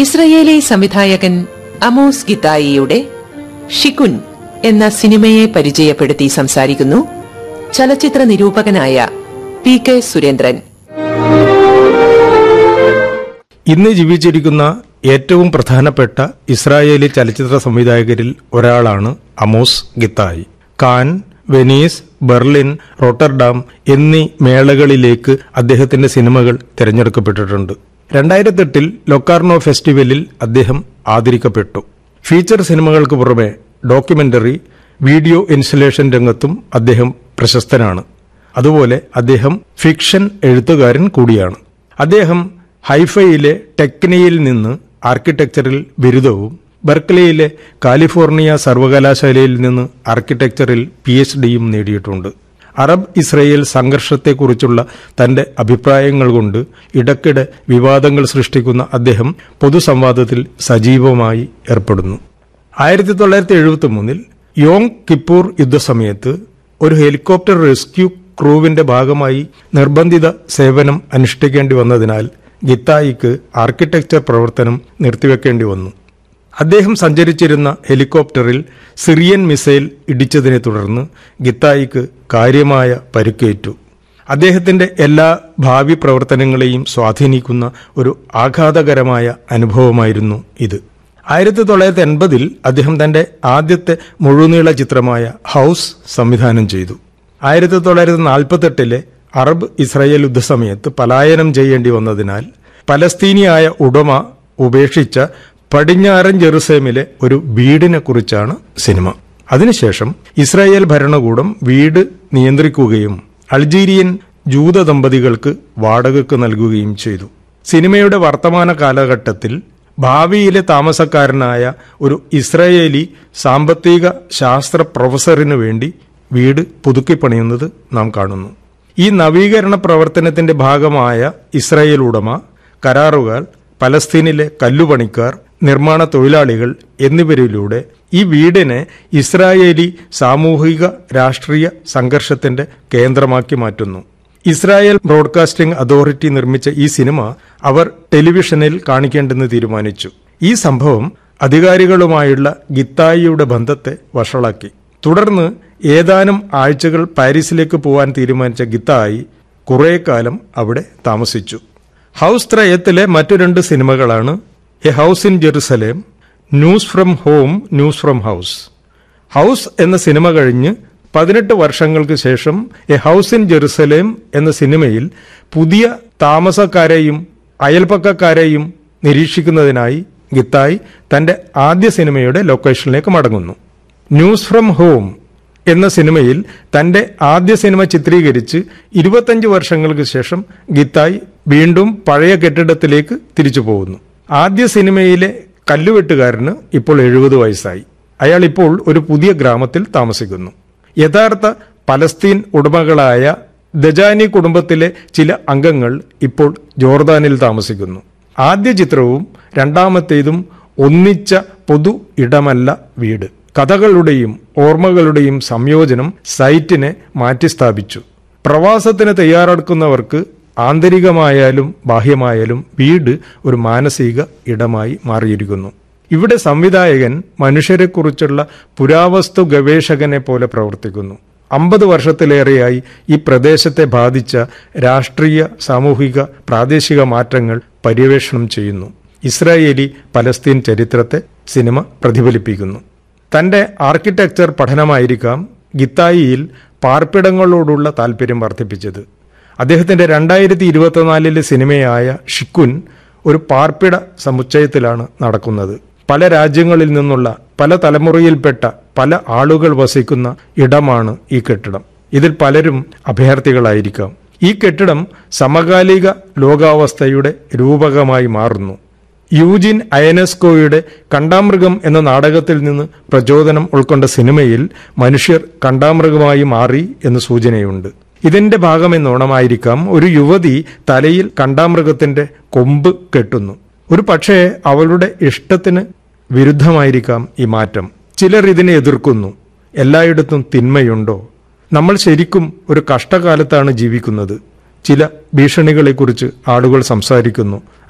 Israeli സംവിധായകൻ Amos ഗിത്തായിയുടെ ഷിക്കുൻ എന്ന സിനിമയെ പരിചയപ്പെടുത്തി സംസാരിക്കുന്നു ചലച്ചിത്ര നിരൂപകനായ പി കെ സുരേന്ദ്രൻ ഇന്ന് ജീവിച്ചിരിക്കുന്ന ഏറ്റവും പ്രധാനപ്പെട്ട ഇസ്രായേലി ചലച്ചിത്ര സംവിധായകരിൽ ഒരാളാണ് Amos Gitai Cannes Venice Berlin Rotterdam എന്നീ മേളകളിലേക്ക് അദ്ദേഹത്തിന്റെ സിനിമകൾ തിരഞ്ഞെടുക്കപ്പെട്ടിട്ടുണ്ട് രണ്ടായിരത്തെട്ടിൽ ലൊക്കാർണോ ഫെസ്റ്റിവലിൽ അദ്ദേഹം ആദരിക്കപ്പെട്ടു ഫീച്ചർ സിനിമകൾക്ക് പുറമെ ഡോക്യുമെന്ററി വീഡിയോ ഇൻസ്റ്റലേഷൻ രംഗത്തും അദ്ദേഹം പ്രശസ്തനാണ് അതുപോലെ അദ്ദേഹം ഫിക്ഷൻ എഴുത്തുകാരൻ കൂടിയാണ് അദ്ദേഹം ഹൈഫയിലെ ടെക്നയിൽ നിന്ന് ആർക്കിടെക്ചറിൽ ബിരുദവും ബെർക്ലിയിലെ കാലിഫോർണിയ സർവകലാശാലയിൽ നിന്ന് ആർക്കിടെക്ചറിൽ പി എച്ച് ഡിയും നേടിയിട്ടുണ്ട് അറബ് ഇസ്രയേൽ സംഘർഷത്തെക്കുറിച്ചുള്ള തന്റെ അഭിപ്രായങ്ങൾ കൊണ്ട് ഇടയ്ക്കിടെ വിവാദങ്ങൾ സൃഷ്ടിക്കുന്ന അദ്ദേഹം പൊതുസംവാദത്തിൽ സജീവമായി ഏർപ്പെടുന്നു ആയിരത്തി തൊള്ളായിരത്തി എഴുപത്തി മൂന്നിൽ യോങ് കിപ്പൂർ യുദ്ധസമയത്ത് ഒരു ഹെലികോപ്റ്റർ റെസ്ക്യൂ ക്രൂവിന്റെ ഭാഗമായി നിർബന്ധിത സേവനം അനുഷ്ഠിക്കേണ്ടി വന്നതിനാൽ ഗിത്തായിക്ക് ആർക്കിടെക്ചർ പ്രവർത്തനം നിർത്തിവെക്കേണ്ടി വന്നു അദ്ദേഹം സഞ്ചരിച്ചിരുന്ന ഹെലികോപ്റ്ററിൽ സിറിയൻ മിസൈൽ ഇടിച്ചതിനെ തുടർന്ന് ഗിത്തായിക്ക് കാര്യമായ പരിക്കേറ്റു അദ്ദേഹത്തിന്റെ എല്ലാ ഭാവി പ്രവർത്തനങ്ങളെയും സ്വാധീനിക്കുന്ന ഒരു ആഘാതകരമായ അനുഭവമായിരുന്നു ഇത് ആയിരത്തി തൊള്ളായിരത്തി എൺപതിൽ അദ്ദേഹം തന്റെ ആദ്യത്തെ മുഴുനീള ചിത്രമായ ഹൗസ് സംവിധാനം ചെയ്തു ആയിരത്തി തൊള്ളായിരത്തി നാൽപ്പത്തെട്ടിലെ അറബ് ഇസ്രായേൽ യുദ്ധസമയത്ത് പലായനം ചെയ്യേണ്ടി വന്നതിനാൽ പലസ്തീനിയായ ഉടമ ഉപേക്ഷിച്ച പടിഞ്ഞാറൻ ജെറുസലേമിലെ ഒരു വീടിനെ കുറിച്ചാണ് സിനിമ അതിനുശേഷം ഇസ്രായേൽ ഭരണകൂടം വീട് നിയന്ത്രിക്കുകയും അൾജീരിയൻ ജൂത ദമ്പതികൾക്ക് വാടകയ്ക്ക് നൽകുകയും ചെയ്തു സിനിമയുടെ വർത്തമാന കാലഘട്ടത്തിൽ ഭാവിയിലെ താമസക്കാരനായ ഒരു ഇസ്രായേലി സാമ്പത്തിക ശാസ്ത്ര പ്രൊഫസറിനു വേണ്ടി വീട് പുതുക്കിപ്പണിയുന്നത് നാം കാണുന്നു ഈ നവീകരണ പ്രവർത്തനത്തിന്റെ ഭാഗമായ ഇസ്രായേൽ ഉടമ കരാറുകാർ പലസ്തീനിലെ കല്ലുപണിക്കാർ നിർമ്മാണ തൊഴിലാളികൾ എന്നിവരിലൂടെ ഈ വീടിനെ ഇസ്രായേലി സാമൂഹിക രാഷ്ട്രീയ സംഘർഷത്തിന്റെ കേന്ദ്രമാക്കി മാറ്റുന്നു ഇസ്രായേൽ ബ്രോഡ്കാസ്റ്റിംഗ് അതോറിറ്റി നിർമ്മിച്ച ഈ സിനിമ അവർ ടെലിവിഷനിൽ കാണിക്കേണ്ടെന്ന് തീരുമാനിച്ചു ഈ സംഭവം അധികാരികളുമായുള്ള ഗിത്തായിയുടെ ബന്ധത്തെ വഷളാക്കി തുടർന്ന് ഏതാനും ആഴ്ചകൾ പാരീസിലേക്ക് പോവാൻ തീരുമാനിച്ച ഗിത്തായി കുറെ കാലം അവിടെ താമസിച്ചു ഹൗസ് ത്രയത്തിലെ മറ്റു രണ്ട് സിനിമകളാണ് a house in Jerusalem news from home news from house house എന്ന സിനിമ കഴിഞ്ഞ് പതിനെട്ട് വർഷങ്ങൾക്ക് ശേഷം എ ഹൗസ് ഇൻ ജെറുസലേം എന്ന സിനിമയിൽ പുതിയ താമസക്കാരെയും അയൽപ്പക്കക്കാരെയും നിരീക്ഷിക്കുന്നതിനായി ഗിത്തായി തന്റെ ആദ്യ സിനിമയുടെ ലൊക്കേഷനിലേക്ക് മടങ്ങുന്നു ന്യൂസ് ഫ്രം ഹോം എന്ന സിനിമയിൽ തന്റെ ആദ്യ സിനിമ ചിത്രീകരിച്ച് ഇരുപത്തഞ്ച് വർഷങ്ങൾക്ക് ശേഷം ഗിത്തായി വീണ്ടും പഴയ കെട്ടിടത്തിലേക്ക് തിരിച്ചു പോകുന്നു ആദ്യ സിനിമയിലെ കല്ലുവെട്ടുകാരന് ഇപ്പോൾ എഴുപത് വയസ്സായി അയാൾ ഇപ്പോൾ ഒരു പുതിയ ഗ്രാമത്തിൽ താമസിക്കുന്നു യഥാർത്ഥ പലസ്തീൻ ഉടമകളായ ദജാനി കുടുംബത്തിലെ ചില അംഗങ്ങൾ ഇപ്പോൾ ജോർദാനിൽ താമസിക്കുന്നു ആദ്യ ചിത്രവും രണ്ടാമത്തേതും ഒന്നിച്ച പൊതു ഇടമല്ല വീട് കഥകളുടെയും ഓർമ്മകളുടെയും സംയോജനം സൈറ്റിനെ മാറ്റിസ്ഥാപിച്ചു പ്രവാസത്തിന് തയ്യാറെടുക്കുന്നവർക്ക് ആന്തരികമായാലും ബാഹ്യമായാലും വീട് ഒരു മാനസിക ഇടമായി മാറിയിരിക്കുന്നു ഇവിടെ സംവിധായകൻ മനുഷ്യരെക്കുറിച്ചുള്ള പുരാവസ്തു ഗവേഷകനെ പോലെ പ്രവർത്തിക്കുന്നു അമ്പത് വർഷത്തിലേറെയായി ഈ പ്രദേശത്തെ ബാധിച്ച രാഷ്ട്രീയ സാമൂഹിക പ്രാദേശിക മാറ്റങ്ങൾ പര്യവേഷണം ചെയ്യുന്നു ഇസ്രായേലി പലസ്തീൻ ചരിത്രത്തെ സിനിമ പ്രതിഫലിപ്പിക്കുന്നു തന്റെ ആർക്കിടെക്ചർ പഠനമായിരിക്കാം ഗിത്തായിയിൽ പാർപ്പിടങ്ങളോടുള്ള താല്പര്യം വർദ്ധിപ്പിച്ചത് അദ്ദേഹത്തിന്റെ രണ്ടായിരത്തി ഇരുപത്തിനാലിലെ സിനിമയായ ഷിക്കുൻ ഒരു പാർപ്പിട സമുച്ചയത്തിലാണ് നടക്കുന്നത് പല രാജ്യങ്ങളിൽ നിന്നുള്ള പല തലമുറയിൽപ്പെട്ട പല ആളുകൾ വസിക്കുന്ന ഇടമാണ് ഈ കെട്ടിടം ഇതിൽ പലരും അഭയാർത്ഥികളായിരിക്കാം ഈ കെട്ടിടം സമകാലിക ലോകാവസ്ഥയുടെ രൂപകമായി മാറുന്നു യൂജിൻ അയനസ്കോയുടെ കണ്ടാമൃഗം എന്ന നാടകത്തിൽ നിന്ന് പ്രചോദനം ഉൾക്കൊണ്ട സിനിമയിൽ മനുഷ്യർ കണ്ടാമൃഗമായി മാറി എന്ന് സൂചനയുണ്ട് ഇതിന്റെ ഭാഗമെന്നോണമായിരിക്കാം ഒരു യുവതി തലയിൽ കണ്ടാമൃഗത്തിന്റെ കൊമ്പ് കെട്ടുന്നു ഒരു പക്ഷേ അവളുടെ ഇഷ്ടത്തിന് വിരുദ്ധമായിരിക്കാം ഈ മാറ്റം ചിലർ ഇതിനെ എതിർക്കുന്നു എല്ലായിടത്തും തിന്മയുണ്ടോ നമ്മൾ ശരിക്കും ഒരു കഷ്ടകാലത്താണ് ജീവിക്കുന്നത് ചില ഭീഷണികളെക്കുറിച്ച് ആളുകൾ സംസാരിക്കുന്നു